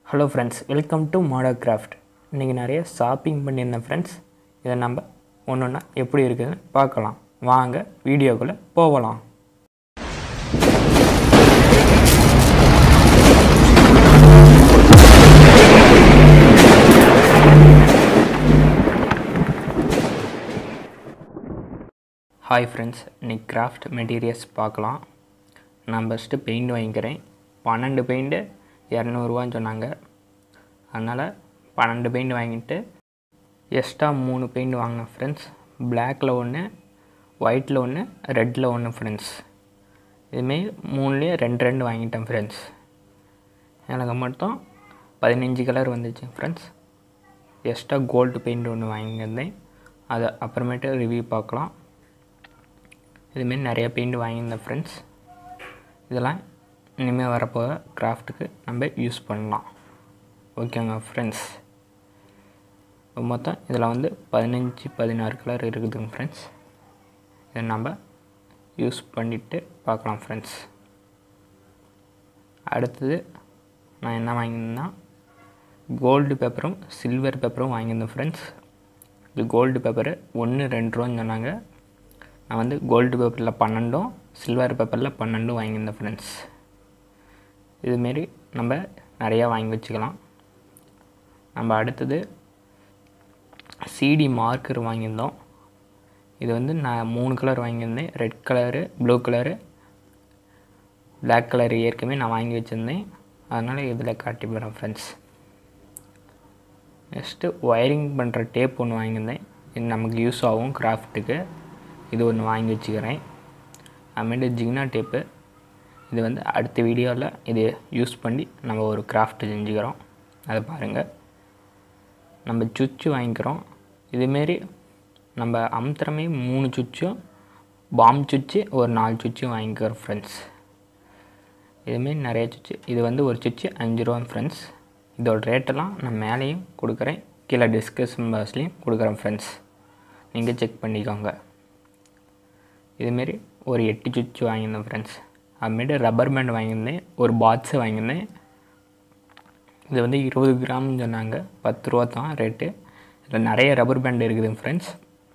hello friends welcome to மாடோ craft இன்றைக்கி நிறைய ஷாப்பிங் பண்ணியிருந்தேன் ஃப்ரெண்ட்ஸ் இதை நம்ம ஒன்று ஒன்றா எப்படி இருக்குதுன்னு பார்க்கலாம் வாங்க வீடியோக்குள்ளே போகலாம் ஹாய் ஃப்ரெண்ட்ஸ் இன்னைக்கு கிராஃப்ட் மெட்டீரியல்ஸ் பார்க்கலாம் நான் ஃபஸ்ட்டு பெயிண்ட் வாங்கிக்கிறேன் பன்னெண்டு பெயிண்ட்டு இரநூறுவான்னு சொன்னாங்க அதனால் பன்னெண்டு பெயிண்ட் வாங்கிட்டு எக்ஸ்ட்ரா மூணு பெயிண்ட் வாங்கினேன் ஃப்ரெண்ட்ஸ் பிளாக்கில் ஒன்று ஒயிட்டில் ஒன்று ரெட்டில் ஒன்று ஃப்ரெண்ட்ஸ் இதுமாரி மூணுலேயே ரெண்டு ரெண்டு வாங்கிட்டேன் ஃப்ரெண்ட்ஸ் எனக்கு மட்டும் பதினஞ்சு கலர் வந்துச்சு ஃப்ரெண்ட்ஸ் எக்ஸ்ட்ரா கோல்டு பெயிண்ட் ஒன்று வாங்கியிருந்தேன் அதை அப்புறமேட்டு ரிவ்யூ பார்க்கலாம் இதுமாரி நிறைய பெயிண்ட் வாங்கியிருந்தேன் ஃப்ரெண்ட்ஸ் இதெல்லாம் இனிமேல் வரப்போகிற கிராஃப்ட்டுக்கு நம்ம யூஸ் பண்ணலாம் ஓகேங்க ஃப்ரெண்ட்ஸ் மொத்தம் இதில் வந்து பதினஞ்சு பதினாறு கலர் இருக்குதுங்க ஃப்ரெண்ட்ஸ் இதை நம்ம யூஸ் பண்ணிவிட்டு பார்க்கலாம் ஃப்ரெண்ட்ஸ் அடுத்தது நான் என்ன வாங்கியிருந்தேன்னா கோல்டு பேப்பரும் சில்வர் பேப்பரும் வாங்கியிருந்தேன் ஃப்ரெண்ட்ஸ் இது கோல்டு பேப்பரு ஒன்று ரெண்டு ரூபான்னு சொன்னாங்க நான் வந்து கோல்டு பேப்பரில் பன்னெண்டும் சில்வர் பேப்பரில் பன்னெண்டும் வாங்கியிருந்தேன் ஃப்ரெண்ட்ஸ் இதுமாரி நம்ம நிறையா வாங்கி வச்சுக்கலாம் நம்ம அடுத்தது சிடி மார்க்கர் வாங்கியிருந்தோம் இது வந்து நான் மூணு கலர் வாங்கியிருந்தேன் red colour blue colour black colour ஏற்கனவே நான் வாங்கி வச்சுருந்தேன் அதனால் இதில் காட்டி போகிறேன் ஃப்ரெண்ட்ஸ் நெக்ஸ்ட்டு ஒயரிங் பண்ணுற டேப் ஒன்று வாங்கியிருந்தேன் இது நமக்கு யூஸ் ஆகும் கிராஃப்ட்டுக்கு இது ஒன்று வாங்கி வச்சுக்கிறேன் அதுமாரி ஜிக்னா டேப்பு இது வந்து அடுத்த வீடியோவில் இது யூஸ் பண்ணி நம்ம ஒரு கிராஃப்ட் செஞ்சுக்கிறோம் அதை பாருங்கள் நம்ம சுச்சு வாங்கிக்கிறோம் இதுமாரி நம்ம அமுத்துறமே மூணு சுச்சும் பாம் சுச்சு ஒரு நாலு சுச்சும் வாங்கிக்கிறோம் ஃப்ரெண்ட்ஸ் இதுமாரி நிறைய சுச்சு இது வந்து ஒரு சுச்சு அஞ்சு ரூபா ஃப்ரெண்ட்ஸ் இதோட ரேட்டெல்லாம் நான் மேலேயும் கொடுக்குறேன் கீழே டிஸ்கஷன் பாக்ஸ்லேயும் கொடுக்குறேன் ஃப்ரெண்ட்ஸ் நீங்கள் செக் பண்ணிக்கோங்க இதுமாரி ஒரு எட்டு சுவிட்ச் வாங்கியிருந்தேன் ஃப்ரெண்ட்ஸ் அதுமாரி ரப்பர் பேண்ட் வாங்கியிருந்தேன் ஒரு பாக்ஸு வாங்கியிருந்தேன் இது வந்து இருபது கிராம்னு சொன்னாங்க பத்து ரூபா தான் ரேட்டு இதில் நிறைய ரப்பர் பேண்ட் இருக்குதுங்க ஃப்ரெண்ட்ஸ்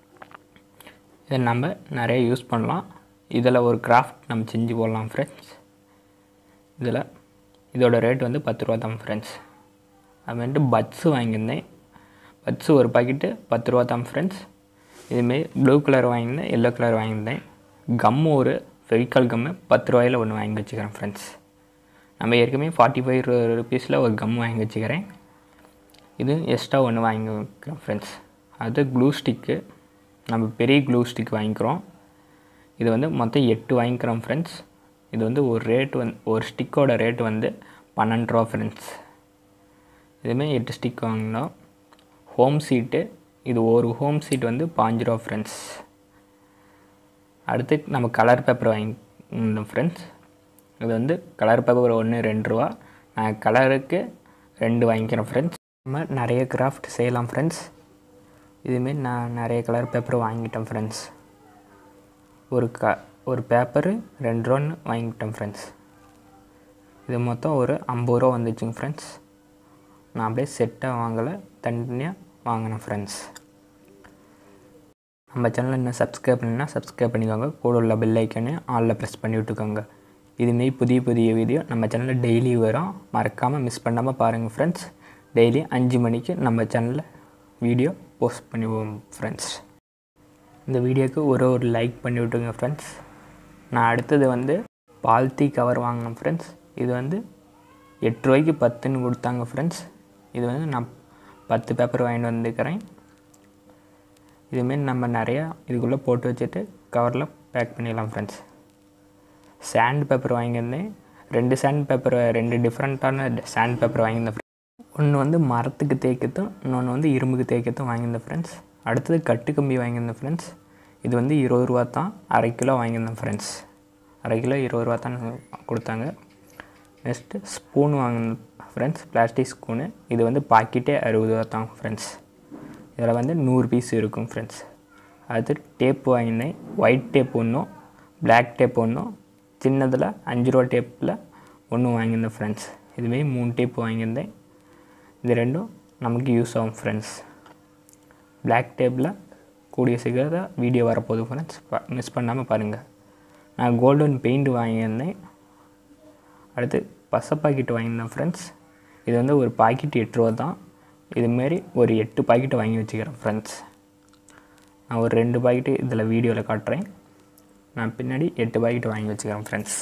இதை நம்ம நிறைய யூஸ் பண்ணலாம் இதில் ஒரு கிராஃப்ட் நம்ம செஞ்சு போடலாம் ஃப்ரெண்ட்ஸ் இதில் இதோட ரேட் வந்து பத்து ரூபா தான் ஃப்ரெண்ட்ஸ் அதுமாரி பட்ஸு வாங்கியிருந்தேன் பட்ஸு ஒரு பாக்கெட்டு பத்து ரூபா தான் ஃப்ரெண்ட்ஸ் இதுமாரி ப்ளூ கலர் வாங்கியிருந்தேன் எல்லோ கலர் வாங்கியிருந்தேன் கம்மு ஒரு ஃபெவிக்கால் கம்மு பத்து ரூபாயில் ஒன்று வாங்கி வச்சுக்கிறேன் ஃப்ரெண்ட்ஸ் நம்ம ஏற்கனவே ஃபார்ட்டி ஃபைவ் ருபீஸில் ஒரு கம் வாங்கி வச்சுக்கிறேன் இது எக்ஸ்ட்ரா ஒன்று வாங்கி வைக்கிறேன் ஃப்ரெண்ட்ஸ் அது க்ளூ ஸ்டிக்கு நம்ம பெரிய க்ளூ ஸ்டிக் வாங்கிக்கிறோம் இது வந்து மொத்தம் எட்டு வாங்கிக்கிறோம் ஃப்ரெண்ட்ஸ் இது வந்து ஒரு ரேட் வந்து ஒரு ஸ்டிக்கோட ரேட் வந்து பன்னெண்டு ரூபா ஃப்ரெண்ட்ஸ் இதுமாரி எட்டு ஸ்டிக் வாங்கினோம் ஹோம் சீட்டு இது ஒரு ஹோம் சீட் வந்து பாஞ்சு ரூபா ஃப்ரெண்ட்ஸ் அடுத்து நம்ம கலர் பேப்பர் வாங்கியிருந்தோம் ஃப்ரெண்ட்ஸ் இது வந்து கலர் பேப்பர் ஒன்று ரெண்டு ரூபா நான் கலருக்கு ரெண்டு வாங்கிக்கிறேன் ஃப்ரெண்ட்ஸ் நம்ம நிறைய கிராஃப்ட் செய்யலாம் ஃப்ரெண்ட்ஸ் இதுமாரி நான் நிறைய கலர் பேப்பர் வாங்கிட்டேன் ஃப்ரெண்ட்ஸ் ஒரு க ஒரு பேப்பரு ரெண்டு ரூபான்னு வாங்கிட்டேன் ஃப்ரெண்ட்ஸ் இது மொத்தம் ஒரு ஐம்பது ரூபா வந்துச்சுங்க ஃப்ரெண்ட்ஸ் நான் அப்படியே செட்டாக வாங்கலை தனித்தனியாக வாங்கினேன் ஃப்ரெண்ட்ஸ் நம்ம சேனலை இன்னும் சப்ஸ்கிரைப் பண்ணினா சப்ஸ்கிரைப் பண்ணிக்கோங்க கூட உள்ள பெல் ஐக்கனே ஆலில் ப்ரெஸ் பண்ணி விட்டுக்கோங்க இதுமாரி புதிய புதிய வீடியோ நம்ம சேனலில் டெய்லி வரும் மறக்காமல் மிஸ் பண்ணாமல் பாருங்கள் ஃப்ரெண்ட்ஸ் டெய்லி அஞ்சு மணிக்கு நம்ம சேனலில் வீடியோ போஸ்ட் பண்ணுவோம் ஃப்ரெண்ட்ஸ் இந்த வீடியோக்கு ஒரு ஒரு லைக் பண்ணி விட்டுங்க ஃப்ரெண்ட்ஸ் நான் அடுத்தது வந்து பால்த்தி கவர் வாங்கினேன் ஃப்ரெண்ட்ஸ் இது வந்து எட்டு ரூபாய்க்கு பத்துன்னு கொடுத்தாங்க ஃப்ரெண்ட்ஸ் இது வந்து நான் பத்து பேப்பர் வாங்கிட்டு வந்துக்கிறேன் இதுமாரி நம்ம நிறையா இதுக்குள்ளே போட்டு வச்சுட்டு கவரில் பேக் பண்ணிடலாம் ஃப்ரெண்ட்ஸ் சாண்ட் பேப்பர் வாங்கியிருந்தேன் ரெண்டு சாண்ட் பேப்பர் ரெண்டு டிஃப்ரெண்ட்டான சாண்ட் பேப்பர் வாங்கியிருந்தேன் ஒன்று வந்து மரத்துக்கு தேய்க்கத்தும் இன்னொன்று வந்து இரும்புக்கு தேய்க்கத்தும் வாங்கியிருந்தேன் ஃப்ரெண்ட்ஸ் அடுத்தது கட்டு கம்பி வாங்கியிருந்தேன் ஃப்ரெண்ட்ஸ் இது வந்து இருபது ரூபா தான் அரை கிலோ வாங்கியிருந்தேன் ஃப்ரெண்ட்ஸ் அரை கிலோ இருபது ரூபா தான் கொடுத்தாங்க நெக்ஸ்ட்டு ஸ்பூன் வாங்கினேன் ஃப்ரெண்ட்ஸ் பிளாஸ்டிக் ஸ்பூனு இது வந்து பாக்கெட்டே அறுபது ரூபா தான் ஃப்ரெண்ட்ஸ் இதில் வந்து நூறு பீஸ் இருக்கும் ஃப்ரெண்ட்ஸ் அது டேப் வாங்கினேன் ஒயிட் டேப் ஒன்றும் பிளாக் டேப் ஒன்றும் சின்னதில் அஞ்சு ரூபா டேப்பில் ஒன்று வாங்கியிருந்தேன் ஃப்ரெண்ட்ஸ் இதுமாரி மூணு டேப் வாங்கியிருந்தேன் இது ரெண்டும் நமக்கு யூஸ் ஆகும் ஃப்ரெண்ட்ஸ் Black டேப்பில் கூடிய சீக்கிரம் வீடியோ வரப்போகுது ஃப்ரெண்ட்ஸ் மிஸ் பண்ணாமல் பாருங்கள் நான் கோல்டன் பெயிண்ட் வாங்கியிருந்தேன் அடுத்து பசை பாக்கெட் வாங்கியிருந்தேன் ஃப்ரெண்ட்ஸ் இது வந்து ஒரு பாக்கெட் எட்டு ரூபா தான் இதுமாரி ஒரு எட்டு பாக்கெட் வாங்கி வச்சுக்கிறேன் ஃப்ரெண்ட்ஸ் நான் ஒரு ரெண்டு பாக்கெட்டு இதில் வீடியோவில் காட்டுறேன் நான் பின்னாடி எட்டு பாக்கெட் வாங்கி வச்சுக்கிறேன் ஃப்ரெண்ட்ஸ்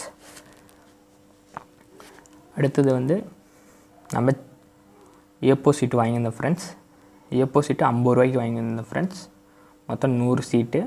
அடுத்தது வந்து நம்ம ஏப்போ சீட்டு வாங்கியிருந்தேன் ஃப்ரெண்ட்ஸ் ஏப்போ சீட்டு ஐம்பது ரூபாய்க்கு வாங்கியிருந்தேன் ஃப்ரெண்ட்ஸ் மொத்தம் நூறு சீட்டு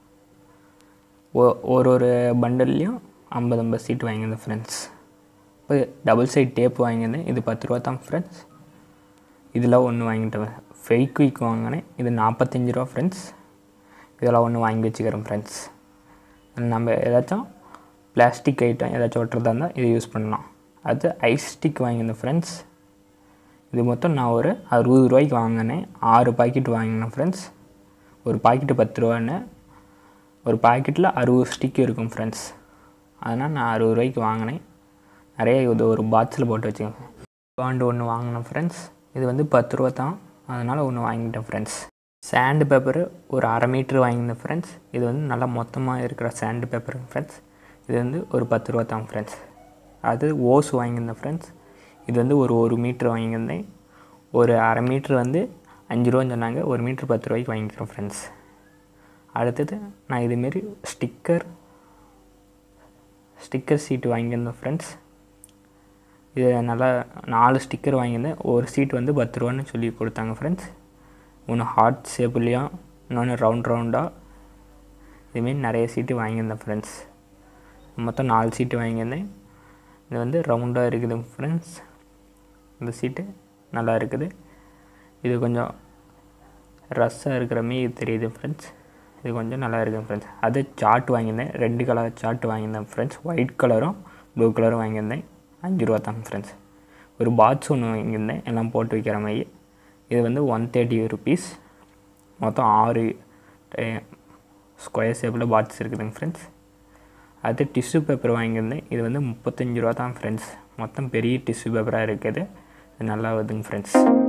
ஒ- ஒரு ஒரு பண்டல்லையும் ஐம்பது ஐம்பது சீட்டு வாங்கியிருந்தேன் ஃப்ரெண்ட்ஸ் இப்போ டபுள் சைட் டேப் வாங்கியிருந்தேன் இது பத்து ரூபா தான் ஃப்ரெண்ட்ஸ் இதில் ஒன்று வாங்கிட்டேன் ஃபெய்க்விக் வாங்கினேன் இது நாற்பத்தஞ்சு ரூபா ஃப்ரெண்ட்ஸ் இதெல்லாம் ஒன்று வாங்கி வச்சுக்கிறேன் ஃப்ரெண்ட்ஸ் நம்ம ஏதாச்சும் பிளாஸ்டிக் ஐட்டம் ஏதாச்சும் ஒட்டுறதா இருந்தால் இது யூஸ் பண்ணலாம் அது ஐஸ் ஸ்டிக் வாங்கியிருந்தேன் ஃப்ரெண்ட்ஸ் இது மொத்தம் நான் ஒரு அறுபது ரூபாய்க்கு வாங்கினேன் ஆறு பாக்கெட் வாங்கினேன் ஃப்ரெண்ட்ஸ் ஒரு பாக்கெட்டு பத்து ரூபான்னு ஒரு பாக்கெட்டில் அறுபது ஸ்டிக் இருக்கும் ஃப்ரெண்ட்ஸ் அதனால் நான் அறுபது ரூபாய்க்கு வாங்கினேன் நிறைய இது ஒரு பாக்ஸில் போட்டு வச்சுக்கோங்க பாண்டு ஒன்று வாங்கினேன் ஃப்ரெண்ட்ஸ் இது வந்து பத்து ரூபா தான் அதனால் ஒன்று வாங்கிட்டேன் ஃப்ரெண்ட்ஸ் சாண்டு பேப்பரு ஒரு அரை மீட்ரு வாங்கியிருந்தேன் ஃப்ரெண்ட்ஸ் இது வந்து நல்லா மொத்தமாக இருக்கிற சாண்டு பேப்பர் ஃப்ரெண்ட்ஸ் இது வந்து ஒரு பத்து ரூபா தான் ஃப்ரெண்ட்ஸ் அது ஓஸ் வாங்கியிருந்தேன் ஃப்ரெண்ட்ஸ் இது வந்து ஒரு ஒரு மீட்ரு வாங்கியிருந்தேன் ஒரு அரை மீட்ரு வந்து அஞ்சு ரூபான்னு சொன்னாங்க ஒரு மீட்ரு பத்து ரூபாய்க்கு வாங்கிக்கிறேன் ஃப்ரெண்ட்ஸ் அடுத்தது நான் இதுமாரி ஸ்டிக்கர் ஸ்டிக்கர் சீட்டு வாங்கியிருந்தேன் ஃப்ரெண்ட்ஸ் இது நல்லா நாலு ஸ்டிக்கர் வாங்கியிருந்தேன் ஒரு சீட் வந்து பத்து ரூபான்னு சொல்லி கொடுத்தாங்க ஃப்ரெண்ட்ஸ் ஒன்று ஹார்ட் ஷேப்லேயும் இன்னொன்று ரவுண்ட் ரவுண்டாக இதுமாரி நிறைய சீட்டு வாங்கியிருந்தேன் ஃப்ரெண்ட்ஸ் மொத்தம் நாலு சீட்டு வாங்கியிருந்தேன் இது வந்து ரவுண்டாக இருக்குது ஃப்ரெண்ட்ஸ் இந்த சீட்டு நல்லா இருக்குது இது கொஞ்சம் ரஸ்ஸாக இருக்கிற மாரி தெரியுது ஃப்ரெண்ட்ஸ் இது கொஞ்சம் நல்லா இருக்குது ஃப்ரெண்ட்ஸ் அது சார்ட் வாங்கியிருந்தேன் ரெண்டு கலர் சார்ட் வாங்கியிருந்தேன் ஃப்ரெண்ட்ஸ் ஒயிட் கலரும் ப்ளூ கலரும் வாங்கியிருந்தேன் அஞ்சு ரூபா தாங்க ஃப்ரெண்ட்ஸ் ஒரு பாக்ஸ் ஒன்று வாங்கியிருந்தேன் எல்லாம் போட்டு வைக்கிற மாதிரி இது வந்து ஒன் தேர்ட்டி ருபீஸ் மொத்தம் ஆறு ஸ்கொயர் ஷேப்பில் பாக்ஸ் இருக்குதுங்க ஃப்ரெண்ட்ஸ் அது டிஷ்யூ பேப்பர் வாங்கியிருந்தேன் இது வந்து முப்பத்தஞ்சு ரூபா தான் ஃப்ரெண்ட்ஸ் மொத்தம் பெரிய டிஷ்யூ பேப்பராக இருக்குது இது நல்லா வருதுங்க ஃப்ரெண்ட்ஸ்